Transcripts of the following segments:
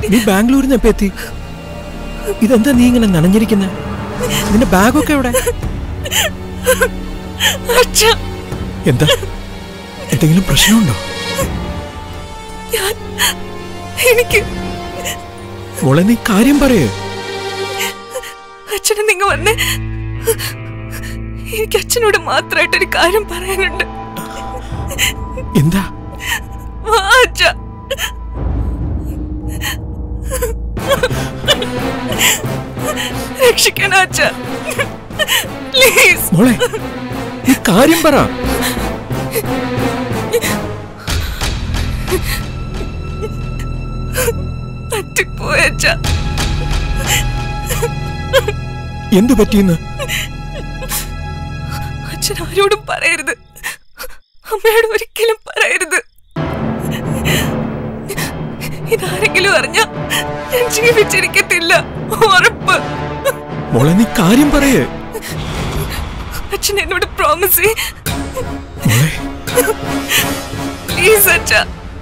നീ ബാംഗ്ലൂരിൽ നിന്ന് എപ്പോ എത്തി ഇതെന്താ നീ ഇങ്ങനെ നനഞ്ഞിരിക്കുന്നെ നിന്റെ ബാഗൊക്കെ എവിടെ അച്ഛ എന്താ എന്തെങ്കിലും പ്രശ്നമുണ്ടോ ഞാൻ എനിക്ക് മോളെ നീ കാര്യം പറയേ അച്ഛനെ നിങ്ങ വന്ന് എനിക്ക് അച്ഛനോട് മാത്രമായിട്ടൊരു കാര്യം പറയാനുണ്ട് എന്താ വാ അച്ഛ രക്ഷിക്കണം അച്ഛ പ്ലീസ് മോളെ നീ കാര്യം പറ പറ്റിപ്പോയ അച്ഛ എന്തു പറ്റിയെന്ന് അച്ഛൻ ആരോടും പറയരുത് അമ്മയോട് ഒരിക്കലും പറയരുത് ഇതാരെങ്കിലും അറിഞ്ഞ ഞാൻ ജീവിച്ചിരിക്കത്തില്ല ഉറപ്പ് മോളെ നീ കാര്യം പറയേ അച്ഛൻ എന്നോട് പ്രോമിസ് മോളെ പ്ലീസ് അച്ഛ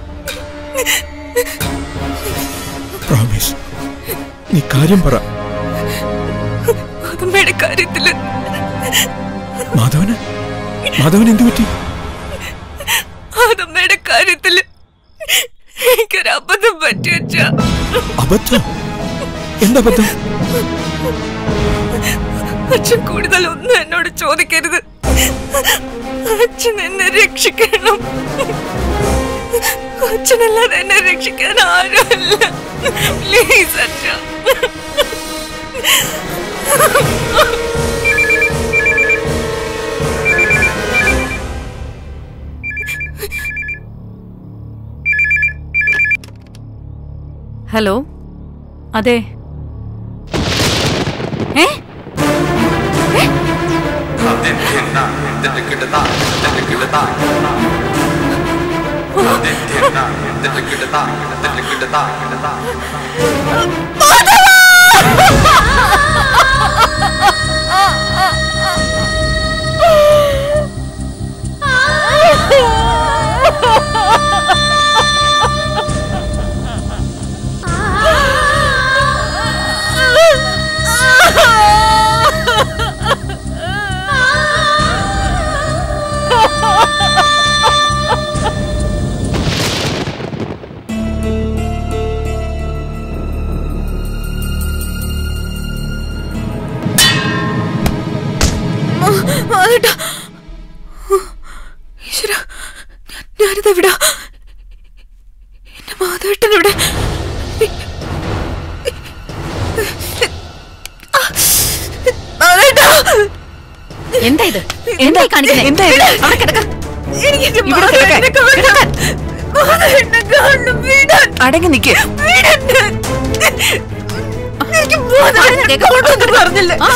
പ്രോമിസ് നീ കാര്യം പറ അതമ്മയുടെ കാര്യത്തില് മാധവന് മാധവൻ എന്തു പറ്റി അതമ്മയുടെ കാര്യത്തില് എനിക്കൊരു അബദ്ധം പറ്റി അച്ഛ അബദ്ധം എന്തബദ്ധം അച്ഛൻ കൂടുതൽ ഒന്നും എന്നോട് ചോദിക്കരുത് അച്ഛൻ എന്നെ രക്ഷിക്കണം അച്ഛനല്ലാതെ എന്നെ രക്ഷിക്കാൻ ആരുമല്ല പ്ലീസ് അച്ഛ ഹലോ അതെ ഏ മാധേട്ടാ ഈശ്വര ഞാനിത് എവിടാ എന്റെ മാധവേട്ടൻ ഇവിടെ മാധവേട്ടാ എന്താ ഇത് എന്താ ഈ കാണിക്കുന്നത് എന്താ ഇത്? അവിടെ കിടക്ക എനിക്ക് എന്റെ ഇവിടെ മാധവേട്ടനെ കിടക്കാൻ. കാണണം. മാധവേട്ടനെ കാണണം. വിടാൻ. അടങ്ങി നിക്ക് വിടണ്ട. എനിക്ക് മാധവേട്ടനെ കാണണമെന്ന് പറഞ്ഞില്ലേ ആ.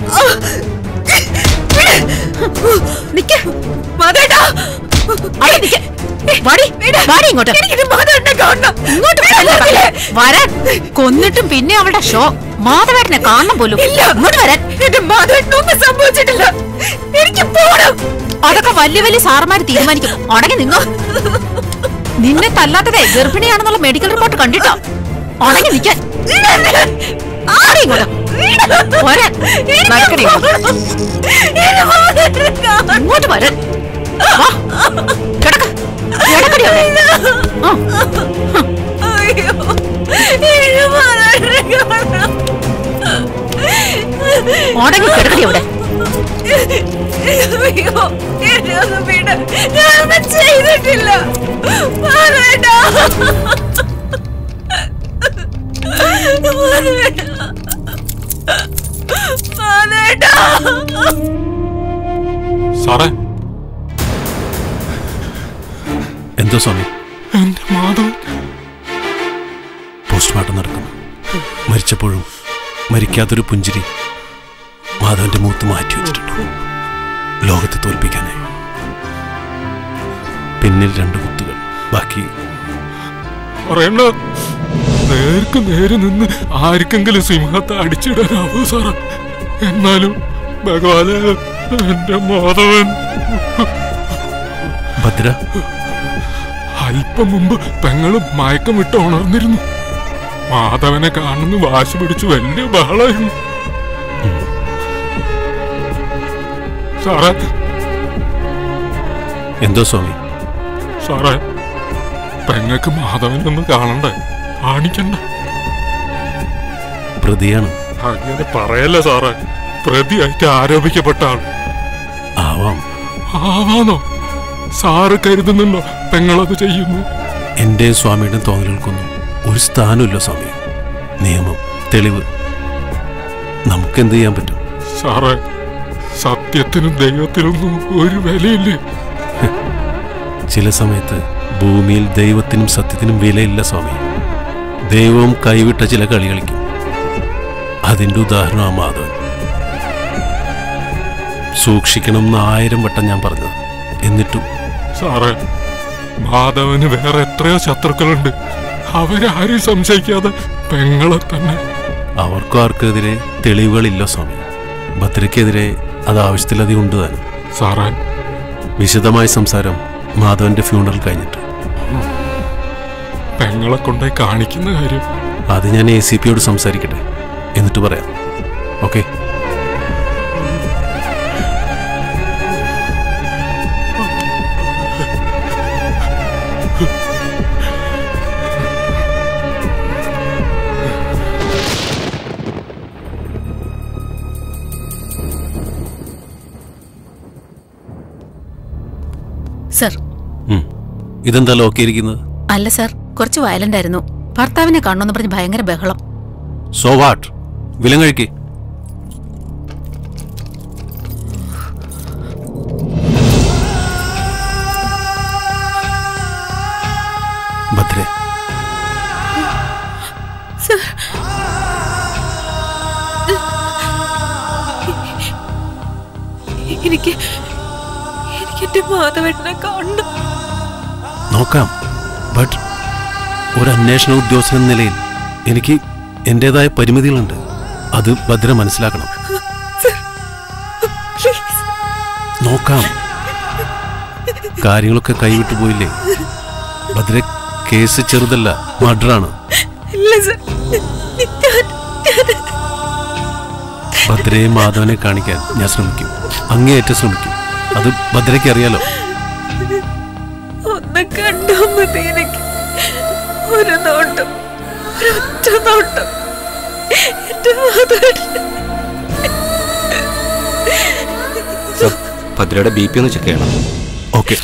നിക്ക് മാധവേട്ടാ അവിടെ നിക്ക് വാടി വാടി ഇങ്ങോട്ട് എനിക്ക് മാധവേട്ടനെ കാണണം ഇങ്ങോട്ട് വരാൻ. വരാൻ കൊന്നിട്ടും പിന്നെ അവളുടെ ഷോ മാധവേട്ടനെ കാണണം പോലും ഇല്ല. ഇങ്ങോട്ട് വരാൻ എന്റെ മാധവേട്ടനൊന്നും സംഭവിച്ചിട്ടില്ല എനിക്ക് പോണം അതൊക്കെ വലിയ വലിയ സാറന്മാര് തീരുമാനിക്കും ഉടങ്ങി നിന്നോ നിന്നെ തല്ലാത്തതേ ഗർഭിണിയാണെന്നുള്ള മെഡിക്കൽ റിപ്പോർട്ട് കണ്ടിട്ടോ ഉടങ്ങി നിൽക്കാൻ ആരെ ഇങ്ങോട്ട് വരാൻ നടക്കണേ ഇങ്ങോട്ട്. ഇങ്ങോട്ട് വരാൻ വാ കിടക്ക കിടക്കടി അവിടെ ആ, അയ്യോ എനിക്ക് മാധവേട്ടനെ കാണണം ഉടങ്ങി കിടക്കടി അവിടെ അയ്യോ എന്നെ ഒന്ന് വിട് ഞാനൊന്നും ചെയ്തിട്ടില്ല മാധവേട്ടാ മാധവേട്ടാ മാധവേട്ടാ സാറേ എന്തോ സ്വാമി എന്റെ മാധവൻ പോസ്റ്റ്മോർട്ടം നടക്കുന്നു മരിച്ചപ്പോഴും മരിക്കാത്തൊരു പുഞ്ചിരി മാധവന്റെ മൂത്ത് മാറ്റി വെച്ചിട്ടുണ്ട് ലോകത്തെ തോൽപ്പിക്കാനായി പിന്നിൽ രണ്ട് കുത്തുകൾ ബാക്കി പറയണ്ട നേർക്ക് നേരെ നിന്ന് ആർക്കെങ്കിലും സിംഹത്തെ അടിച്ചിടാനാവോ സാറേ എന്നാലും ഭഗവാനെ എന്റെ മാധവൻ ഭദ്ര അല്പം മുമ്പ് പെങ്ങളും മയക്കം വിട്ട് ഉണർന്നിരുന്നു മാധവനെ കാണുന്നു വാശി പിടിച്ചു വലിയ ബഹളായിരുന്നു സാറേ എന്തോ സ്വാമി സാറേ പെങ്ങക്ക് മാധവനൊന്ന് കാണണ്ടേ കാണിക്കണ്ട പ്രതിയാണ് അങ്ങനെ പറയല്ല സാറേ പ്രതിയായിട്ട് ആരോപിക്കപ്പെട്ട ആൾ ആവാം ആവാന്നോ സാറ് കരുതുന്നുണ്ടോ പെങ്ങളത് ചെയ്യുന്നു എൻ്റെ സ്വാമിയുടെ തോന്നലുകൾക്കൊന്നും ഒരു സ്ഥാനമില്ല സ്വാമി നിയമം തെളിവ് നമുക്കെന്ത് ചെയ്യാൻ പറ്റും സാറേ സത്യത്തിനും ദൈവത്തിനൊന്നും ഒരു വിലയില്ലേ ചില സമയത്ത് ഭൂമിയിൽ ദൈവത്തിനും സത്യത്തിനും വിലയില്ല സ്വാമി ദൈവവും കൈവിട്ട ചില കളി കളിക്കും അതിൻ്റെ ഉദാഹരണം ആ മാധവൻ സൂക്ഷിക്കണം എന്ന് ആയിരം വട്ടം ഞാൻ പറഞ്ഞത് എന്നിട്ടും സാറേ മാധവന് വേറെ എത്രയോ ശത്രുക്കളുണ്ട് അവരാരും സംശയിക്കാതെ പെങ്ങളെ തന്നെ അവർക്കും ആർക്കെതിരെ തെളിവുകളില്ല സ്വാമി ഭദ്രയ്ക്കെതിരെ അത് ആവശ്യത്തിലധികം ഉണ്ട് താനും സാറേ വിശദമായ സംസാരം മാധവന്റെ ഫ്യൂണറൽ കഴിഞ്ഞിട്ട് പെങ്ങളെ കൊണ്ടുപോയി കാണിക്കുന്ന കാര്യം അത് ഞാൻ എ സി പിയോട് സംസാരിക്കട്ടെ എന്നിട്ട് പറയാം ഓക്കെ സർ ഇതെന്താ ലോക്ക് ഇരിക്കുന്നത് അല്ല സർ കുറച്ച് വയലന്റ് ആയിരുന്നു ഭർത്താവിനെ കാണണമെന്ന് പറഞ്ഞ് ഭയങ്കര ബഹളം സോ വാട്ട് വിലം കഴിക്കേ ഭദ്രേ എനിക്ക് എനിക്ക് എന്റെ മാധവേട്ടനെ കാണണം നോക്കാം ബട്ട് ഒരു അന്വേഷണ ഉദ്യോഗസ്ഥൻ എന്ന നിലയിൽ എനിക്ക് എൻ്റെതായ പരിമിതികളുണ്ട് അത് ഭദ്ര മനസ്സിലാക്കണം പ്ലീസ് നോക്കാം കാര്യങ്ങളൊക്കെ കൈവിട്ടു പോയില്ലേ ഭദ്ര കേസ് ചെറുതല്ല മർഡറാണ് ഇല്ല സർ ഞാൻ ഭദ്രയെ മാധവനെ കാണിക്കാൻ ഞാൻ ശ്രമിക്കും അങ്ങേയറ്റം ശ്രമിക്കും അത് ഭദ്രയ്ക്ക് അറിയാലോ ഒന്ന് കണ്ടാ മതി എനിക്ക് ഒരു നോട്ടം ഒരൊറ്റ നോട്ടം എന്റെ മാധവേട്ടൻ സർ ഭദ്രയുടെ ബി പി ഒന്ന് ചെക്ക് ചെയ്യണം ഓക്കെ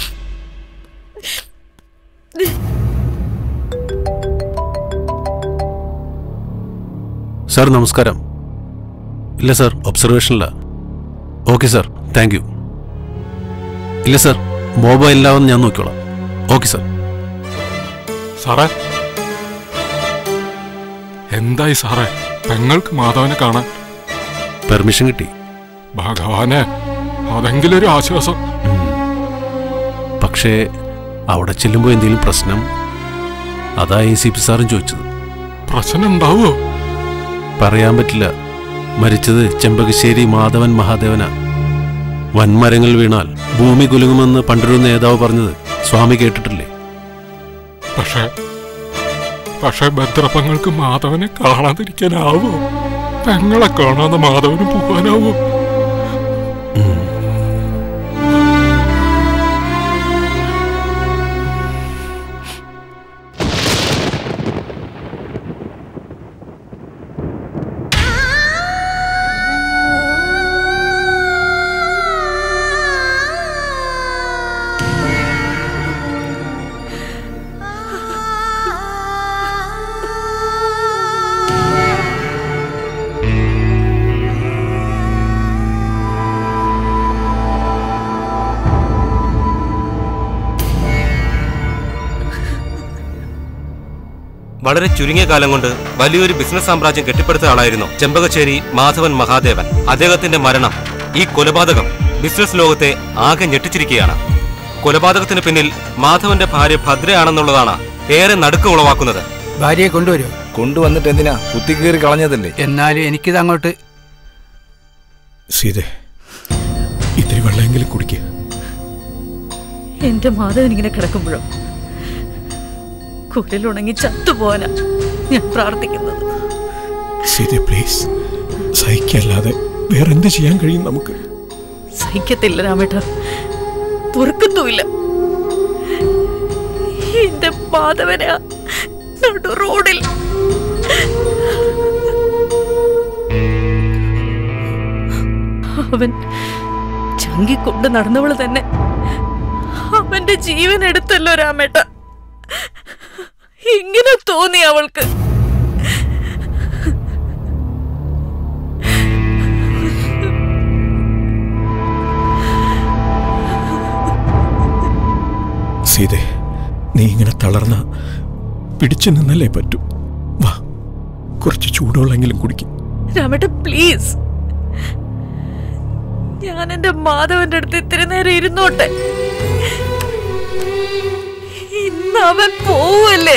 സാർ നമസ്കാരം ഇല്ല സാർ ഒബ്സർവേഷനില്ല ഓക്കെ സാർ താങ്ക് യു ഇല്ല സാർ മൊബൈലിലാവെന്ന് ഞാൻ നോക്കിക്കോളാം ഓക്കെ സാർ സാറേ എന്തായി സാറേ പെങ്ങൾക്ക് മാധവനെ കാണാൻ പെർമിഷൻ കിട്ടി ഭഗവാനെ അതെങ്കിലും ഒരു ആശ്വാസം പക്ഷേ അവിടെ ചെല്ലുമ്പോൾ എന്തെങ്കിലും പ്രശ്നം അതാ എ സി പി സാറും ചോദിച്ചത് പ്രശ്നം ഉണ്ടാവോ പറയാൻ പറ്റില്ല മരിച്ചത് ചെമ്പകശ്ശേരി മാധവൻ മഹാദേവന വൻമരങ്ങൾ വീണാൽ ഭൂമി കുലുങ്ങുമെന്ന് പണ്ടൊരു നേതാവ് പറഞ്ഞത് സ്വാമി കേട്ടിട്ടില്ലേ പക്ഷേ പക്ഷേ ഭദ്രപ്പങ്ങൾക്ക് മാധവനെ കാണാതിരിക്കാനാവോ പെങ്ങളെ കാണാതെ മാധവന് പോകാനാവോ വളരെ ചുരുങ്ങിയ കാലം കൊണ്ട് വലിയൊരു ബിസിനസ് സാമ്രാജ്യം കെട്ടിപ്പടുത്ത ആളായിരുന്നു ചെമ്പകശ്ശേരി മാധവൻ മഹാദേവൻ അദ്ദേഹത്തിന്റെ മരണം ഈ കൊലപാതകം ബിസിനസ് ലോകത്തെ ആകെ ഞെട്ടിച്ചിരിക്കുകയാണ് കൊലപാതകത്തിന് പിന്നിൽ മാധവന്റെ ഭാര്യ ഭദ്രയാണെന്നുള്ളതാണ് ഏറെ നടുക്കം ഉളവാക്കുന്നത് ഭാര്യയെ കൊണ്ടുവരുമോ കൊണ്ടുവന്നിട്ട് എന്തിനാ കുത്തിക്കീറി കളഞ്ഞതല്ലേ എന്നാലും എനിക്കിത് അങ്ങോട്ട് സീതേ ഇത്തിരി വെള്ളമെങ്കിലും കുടിക്കുക എന്റെ മാധവൻ ഇങ്ങനെ കിടക്കുമ്പോഴോ കുരലുണങ്ങി ചത്തുപോന ഞാൻ പ്രാർത്ഥിക്കുന്നത് സീത പ്ലീസ് സഹിക്കല്ലാതെ വേറെന്ത് ചെയ്യാൻ കഴിയും നമുക്ക് സഹിക്കത്തില്ല രാമേട്ട പൊറുക്കത്തുമില്ല എന്റെ മാധവന നടു റോഡിൽ അവൻ ചങ്കിക്കൊണ്ട് നടന്നവള് തന്നെ അവന്റെ ജീവൻ എടുത്തല്ലോ രാമേട്ട ഇങ്ങനെ തോന്നി അവൾക്ക് സീതെ നീ ഇങ്ങനെ തളർന്ന പിടിച്ചു നിന്നല്ലേ പറ്റൂ വാ കുറച്ച് ചൂടുവെള്ളമെങ്കിലും കുടിക്കും രാമേട്ട പ്ലീസ് ഞാൻ എന്റെ മാധവന്റെ അടുത്ത് ഇത്തിരി നേരം ഇരുന്നോട്ടെ ഇന്ന് അവൻ പോവല്ലേ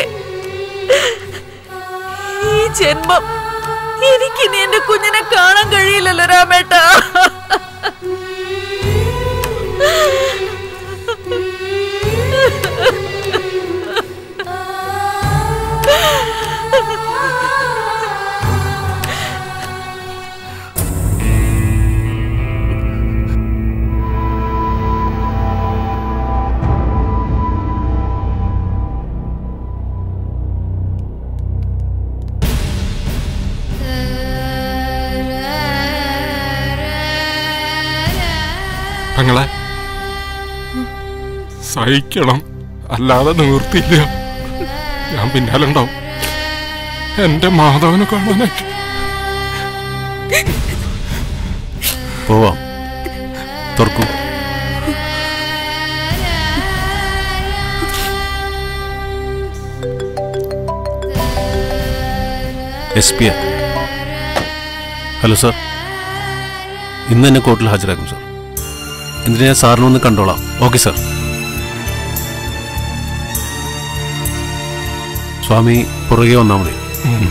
ഈ ജന്മം എനിക്കിനി എന്റെ കുഞ്ഞിനെ കാണാൻ കഴിയില്ലല്ലോ രാമേട്ട പെങ്ങളെ സഹിക്കണം അല്ലാതെ നിവൃത്തിയില്ല ഞാൻ പിന്നാലെ ഉണ്ടാവും എന്റെ മാധവനെ കാണാനായിട്ട് പോവാം തുറക്കൂ എസ് പി ഹലോ സാർ ഇന്ന് തന്നെ കോർട്ടിൽ ഹാജരാക്കും സാർ എന്തിനാ ഞാൻ സാറിനെ ഒന്ന് കണ്ടോളാം ഓക്കെ സാർ സ്വാമി പുറകെ വന്നാൽ മതി ഉം.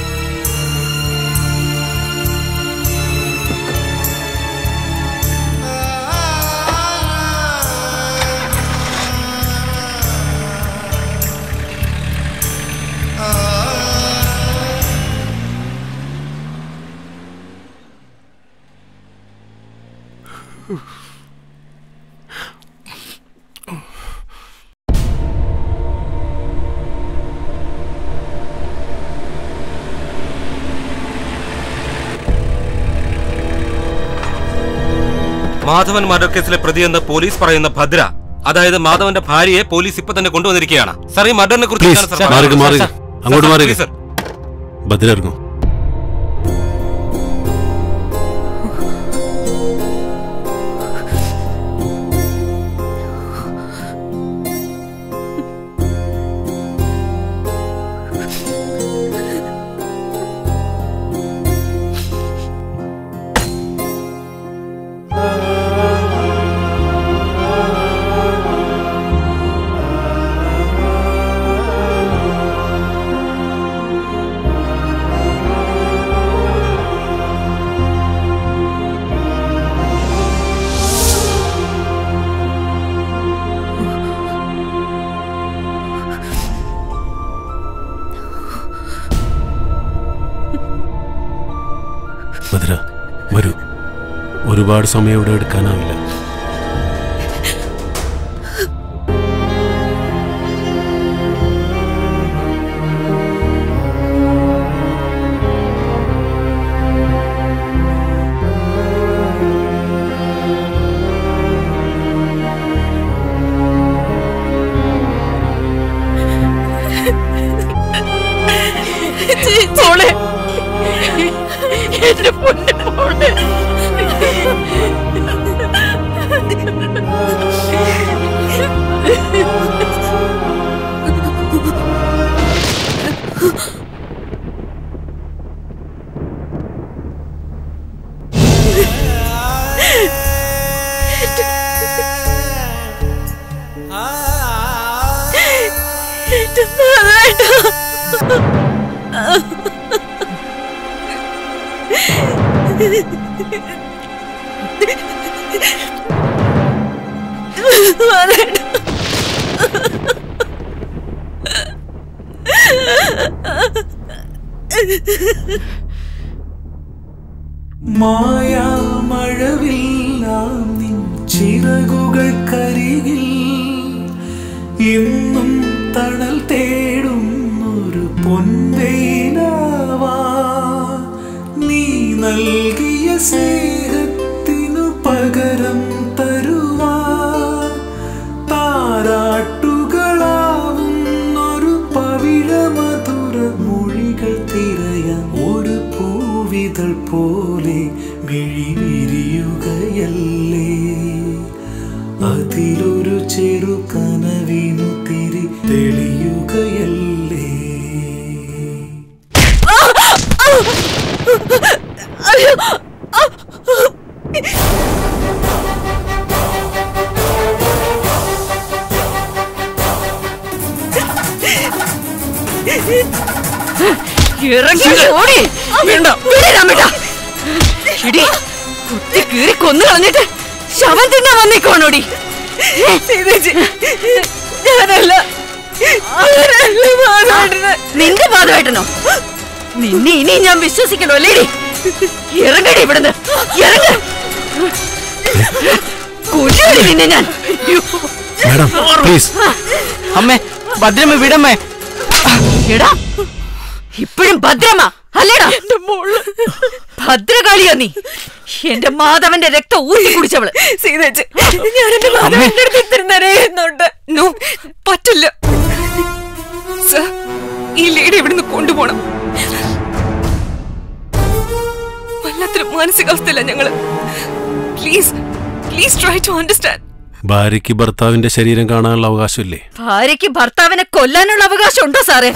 മാധവൻ മർഡർ കേസിലെ പ്രതിയെന്ന് പോലീസ് പറയുന്ന ഭദ്ര അതായത് മാധവന്റെ ഭാര്യയെ പോലീസ് ഇപ്പൊ തന്നെ കൊണ്ടുവന്നിരിക്കുകയാണ് സാർ ഈ മർഡറിനെ കുറിച്ച് പ്ലീസ് എന്താണ് സാർ മാറുക പറയുന്നത്? മാറുക സാർ, അങ്ങോട്ട് സാർ, മാറുക പ്ലീസ് സാർ. ഭദ്ര ഇറങ്ങും ഭദ്ര വരൂ ഒരുപാട് സമയം ഇവിടെ എടുക്കാനാവില്ല മോളെ എന്റെ പൊന്നെ മോളെ എന്റെ നാരായണ നാരായണ മായാമഴവില്ലാം നിൻ ചിറകുകൾക്കരികിൽ എന്നും തണൽ തേടുന്നൊരു പൊൻവെയിലാവാ നീ നൽകിയ സ്നേഹത്തിനു പകരം തരുവാ താരാട്ടുകളാവുന്നൊരു പവിഴമധുര മൊഴികൾ തിരയാൻ ഒരു പൂവിതൾ പോലെ മിഴിവിരിയുകയല്ലേ അതിലൊരു ചെറു കനവിനു തിരി തെളിയുകയല്ലേ ഇറങ്ങി ഓടി വേണ്ട ഇടി കുത്തി കീറി കൊന്നു കളഞ്ഞിട്ട് ശവം തിന്നാൻ വന്നേക്കോണോടി ഞാനല്ല നിന്റെ ബാധമായിട്ടനോ നിന്നെ ഇനി ഞാൻ വിശ്വസിക്കണോ അല്ലേടി ഇറങ്ങടി ഇവിടുന്ന് ഇറങ്ങ കൊല്ലുവടി നിന്നെ ഞാൻ മാഡം പ്ലീസ് അമ്മേ ഭദ്രമ്മ വിടമ്മേ എടാ ഇപ്പോഴും ഭദ്രമ അല്ലേടാ ഭദ്രകാളിയാ നീ എന്റെ മാധവന്റെ രക്തം ഊറ്റി കുടിച്ചവള് സീതേച്ചി ഞാൻ എന്റെ മാധവന്റെ അടുത്ത് ഇത്തിരി നിറയുന്നുണ്ട് നോ പറ്റില്ല സർ ഈ ലേഡി ഇവിടുന്ന് കൊണ്ടുപോണം വല്ലാത്തൊരു മാനസികാവസ്ഥയില്ല ഞങ്ങള് please please try to understand ഭാര്യയ്ക്ക് ഭർത്താവിന്റെ ശരീരം കാണാനുള്ള അവകാശമില്ലേ ഭാര്യയ്ക്ക് ഭർത്താവിനെ കൊല്ലാനുള്ള അവകാശം ഉണ്ടോ സാറേ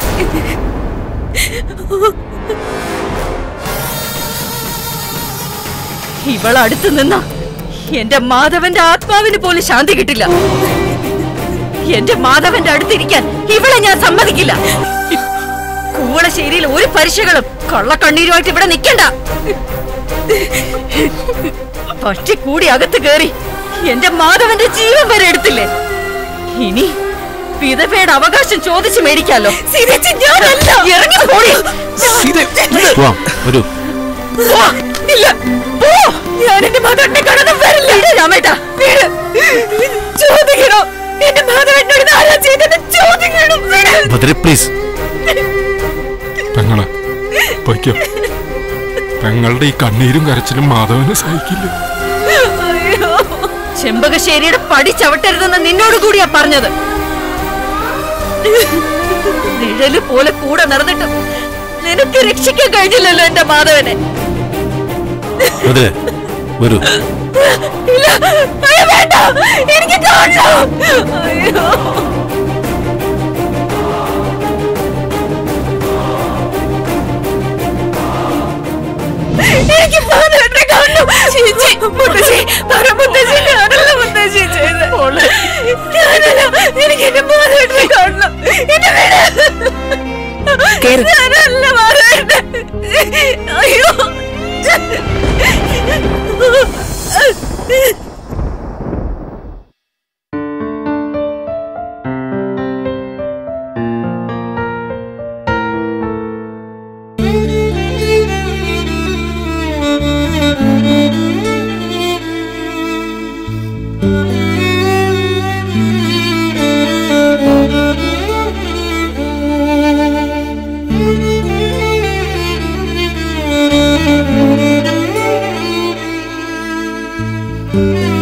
ഇവൾ അടുത്ത് നിന്ന എന്റെ മാധവന്റെ ആത്മാവിന് പോലും ശാന്തി കിട്ടില്ല എന്റെ മാധവന്റെ അടുത്തിരിക്കാൻ ഇവളെ ഞാൻ സമ്മതിക്കില്ല കൂവളശ്ശേരിയിൽ ഒരു പരീക്ഷകളും കള്ളക്കണ്ണീരുമായിട്ട് ഇവിടെ നിൽക്കണ്ട പക്ഷി കൂടി അകത്ത് കയറി എന്റെ മാധവന്റെ ജീവൻ വരെ എടുത്തില്ലേ ഇനി വിധവയുടെ അവകാശം ചോദിച്ചു മേടിക്കാലോ ഞാനല്ല ഇറങ്ങി പോടി പോവാം വരൂ പോ. ഇല്ല പോ ഞാൻ എന്റെ മാധവന്റെ കടന്നു വരില്ല ഇല്ല, രാമേട്ടാ വീട് ചോദിക്കണോ എന്റെ മാധവനോട് ഇത് ആരാ ചെയ്തത് ചോദിക്കണം വീട് ഭദ്ര പ്ലീസ് പെങ്ങളെ പൊയ്ക്കോ പെങ്ങളുടെ ഈ കണ്ണീരും കരച്ചിലും മാധവന് സഹിക്കില്ല ചെമ്പകശ്ശേരിയുടെ പടി ചവിട്ടരുതെന്ന് നിന്നോട് കൂടിയാ പറഞ്ഞത് നിഴല് പോലെ കൂടെ നടന്നിട്ടും നിനക്ക് രക്ഷിക്കാൻ കഴിഞ്ഞില്ലല്ലോ എന്റെ മാധവനെ ഭദ്ര വരൂ ഇല്ല അയ്യോ, വേണ്ട എനിക്ക് കാണണം അയ്യോ എനിക്ക് മാധവനെ കാണണം ചേച്ചി മുത്തശ്ശി പറ മുത്തശ്ശി ഞാനല്ല മുത്തശ്ശി ചെയ്തത് ഞാനല്ല എനിക്ക് എന്റെ മാധവനെ കാണണം എന്നെ വിട് ഞാനല്ല മാധവനെ അയ്യോ Thank you.